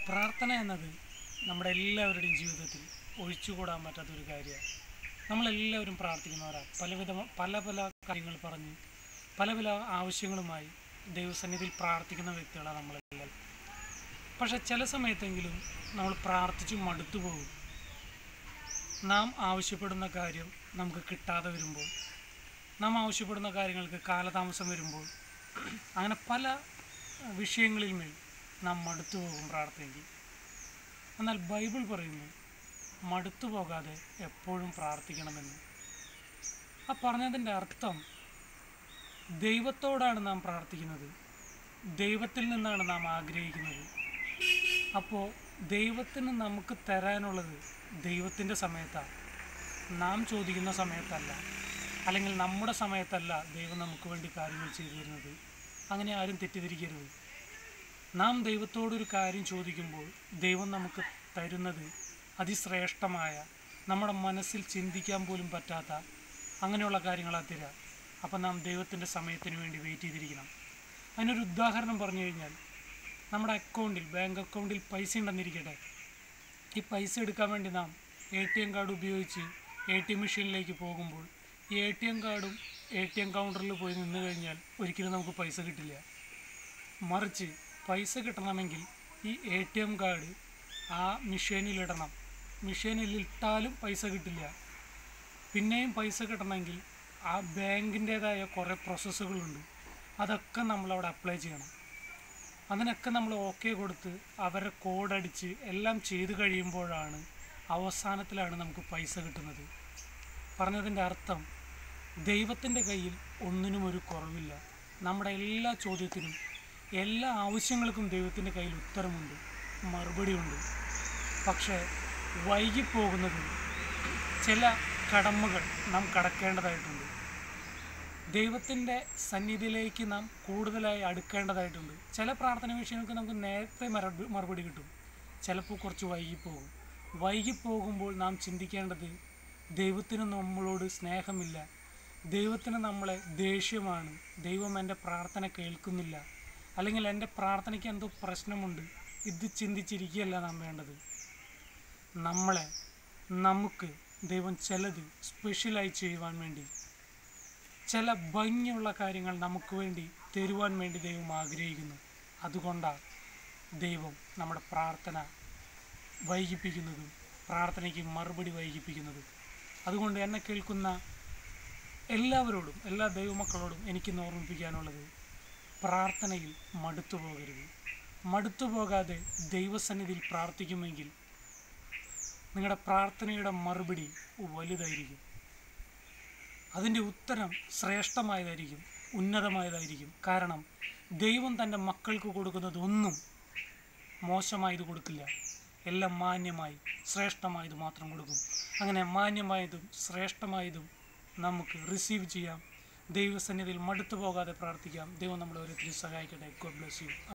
പ്രാർത്ഥന എന്നത് നമ്മുടെ എല്ലാവരുടെയും ജീവിതത്തിൽ ഒഴിച്ചുകൂടാൻ പറ്റാത്തൊരു കാര്യമാണ് നമ്മളെല്ലാവരും പ്രാർത്ഥിക്കുന്നവരാണ് പലവിധ പല പല കാര്യങ്ങൾ പറഞ്ഞ് പല പല ആവശ്യങ്ങളുമായി ദൈവസന്നിധിയിൽ പ്രാർത്ഥിക്കുന്ന വ്യക്തികളാണ് നമ്മളെല്ലാം പക്ഷെ ചില സമയത്തെങ്കിലും നമ്മൾ പ്രാർത്ഥിച്ച് മടുത്തു പോകും നാം ആവശ്യപ്പെടുന്ന കാര്യം നമുക്ക് കിട്ടാതെ വരുമ്പോൾ നാം ആവശ്യപ്പെടുന്ന കാര്യങ്ങൾക്ക് കാലതാമസം വരുമ്പോൾ അങ്ങനെ പല വിഷയങ്ങളിൽ മേൽ നാം മടുത്തു പോകും പ്രാർത്ഥനയ്ക്ക് എന്നാൽ ബൈബിൾ പറയുന്നു മടുത്തു പോകാതെ എപ്പോഴും പ്രാർത്ഥിക്കണമെന്ന് ആ പറഞ്ഞതിൻ്റെ അർത്ഥം ദൈവത്തോടാണ് നാം പ്രാർത്ഥിക്കുന്നത് ദൈവത്തിൽ നിന്നാണ് നാം ആഗ്രഹിക്കുന്നത് അപ്പോൾ ദൈവത്തിന് നമുക്ക് തരാനുള്ളത് ദൈവത്തിൻ്റെ സമയത്താണ് നാം ചോദിക്കുന്ന സമയത്തല്ല അല്ലെങ്കിൽ നമ്മുടെ സമയത്തല്ല ദൈവം നമുക്ക് വേണ്ടി കാര്യങ്ങൾ ചെയ്തു തരുന്നത് അങ്ങനെ ആരും തെറ്റിദ്ധരിക്കരുത് നാം ദൈവത്തോടൊരു കാര്യം ചോദിക്കുമ്പോൾ ദൈവം നമുക്ക് തരുന്നത് അതിശ്രേഷ്ഠമായ നമ്മുടെ മനസ്സിൽ ചിന്തിക്കാൻ പോലും പറ്റാത്ത അങ്ങനെയുള്ള കാര്യങ്ങളാണ് തരിക അപ്പം നാം ദൈവത്തിൻ്റെ സമയത്തിന് വേണ്ടി വെയിറ്റ് ചെയ്തിരിക്കണം അതിനൊരു ഉദാഹരണം പറഞ്ഞു കഴിഞ്ഞാൽ നമ്മുടെ അക്കൗണ്ടിൽ ബാങ്ക് അക്കൗണ്ടിൽ പൈസ ഉണ്ടെന്നിരിക്കട്ടെ ഈ പൈസ എടുക്കാൻ വേണ്ടി നാം എ ടി എം കാർഡ് ഉപയോഗിച്ച് എ ടി എം മെഷീനിലേക്ക് പോകുമ്പോൾ ഈ എ ടി എം കാർഡും എ ടി എം കൗണ്ടറിൽ പോയി നിന്ന് കഴിഞ്ഞാൽ ഒരിക്കലും നമുക്ക് പൈസ കിട്ടില്ല മറിച്ച് പൈസ കിട്ടണമെങ്കിൽ ഈ എ ടി എം കാർഡ് ആ മെഷീനിലിടണം മെഷീനിൽ ഇട്ടാലും പൈസ കിട്ടില്ല പിന്നെയും പൈസ കിട്ടണമെങ്കിൽ ആ ബാങ്കിൻ്റേതായ കുറേ പ്രോസസ്സുകളുണ്ട് അതൊക്കെ നമ്മളവിടെ അപ്ലൈ ചെയ്യണം അതിനൊക്കെ നമ്മൾ ഓക്കെ കൊടുത്ത് അവരെ കോഡടിച്ച് എല്ലാം ചെയ്ത് കഴിയുമ്പോഴാണ് അവസാനത്തിലാണ് നമുക്ക് പൈസ കിട്ടുന്നത് പറഞ്ഞതിൻ്റെ അർത്ഥം ദൈവത്തിൻ്റെ കയ്യിൽ ഒന്നിനും ഒരു കുറവില്ല നമ്മുടെ എല്ലാ ചോദ്യത്തിനും എല്ലാ ആവശ്യങ്ങൾക്കും ദൈവത്തിൻ്റെ കയ്യിൽ ഉത്തരമുണ്ട് മറുപടിയുണ്ട് പക്ഷേ വൈകിപ്പോകുന്നത് ചില കടമകൾ നാം കടക്കേണ്ടതായിട്ടുണ്ട് ദൈവത്തിൻ്റെ സന്നിധിയിലേക്ക് നാം കൂടുതലായി അടുക്കേണ്ടതായിട്ടുണ്ട് ചില പ്രാർത്ഥന വിഷയങ്ങൾക്ക് നമുക്ക് നേരത്തെ മറുപടി മറുപടി കിട്ടും ചിലപ്പോൾ കുറച്ച് വൈകിപ്പോകും വൈകിപ്പോകുമ്പോൾ നാം ചിന്തിക്കേണ്ടത് ദൈവത്തിന് നമ്മളോട് സ്നേഹമില്ല ദൈവത്തിന് നമ്മളെ ദേഷ്യമാണ് ദൈവം എൻ്റെ പ്രാർത്ഥന കേൾക്കുന്നില്ല അല്ലെങ്കിൽ എൻ്റെ പ്രാർത്ഥനയ്ക്ക് എന്തോ പ്രശ്നമുണ്ട് ഇത് ചിന്തിച്ചിരിക്കുകയല്ല നാം വേണ്ടത് നമ്മളെ നമുക്ക് ദൈവം ചിലത് സ്പെഷ്യലായി ചെയ്യുവാൻ വേണ്ടി ചില ഭംഗിയുള്ള കാര്യങ്ങൾ നമുക്ക് വേണ്ടി തരുവാൻ വേണ്ടി ദൈവം ആഗ്രഹിക്കുന്നു അതുകൊണ്ടാണ് ദൈവം നമ്മുടെ പ്രാർത്ഥന വൈകിപ്പിക്കുന്നതും പ്രാർത്ഥനയ്ക്ക് മറുപടി വൈകിപ്പിക്കുന്നതും അതുകൊണ്ട് എന്നെ കേൾക്കുന്ന എല്ലാവരോടും എല്ലാ ദൈവമക്കളോടും എനിക്കിന്ന് ഓർമ്മിപ്പിക്കാനുള്ളത് പ്രാർത്ഥനയിൽ മടുത്തു പോകരുത് മടുത്തു പോകാതെ ദൈവസന്നിധിയിൽ പ്രാർത്ഥിക്കുമെങ്കിൽ നിങ്ങളുടെ പ്രാർത്ഥനയുടെ മറുപടി വലുതായിരിക്കും അതിൻ്റെ ഉത്തരം ശ്രേഷ്ഠമായതായിരിക്കും ഉന്നതമായതായിരിക്കും കാരണം ദൈവം തൻ്റെ മക്കൾക്ക് കൊടുക്കുന്നത് ഒന്നും മോശമായത് കൊടുക്കില്ല എല്ലാം മാന്യമായി ശ്രേഷ്ഠമായത് മാത്രം കൊടുക്കും അങ്ങനെ മാന്യമായതും ശ്രേഷ്ഠമായതും നമുക്ക് റിസീവ് ചെയ്യാം ദൈവസന്നിധിയിൽ മടുത്തു പോകാതെ പ്രാർത്ഥിക്കാം ദൈവം നമ്മളെ ഓരോരുത്തരും സഹായിക്കട്ടെ ഗോഡ് ബ്ലസ് യു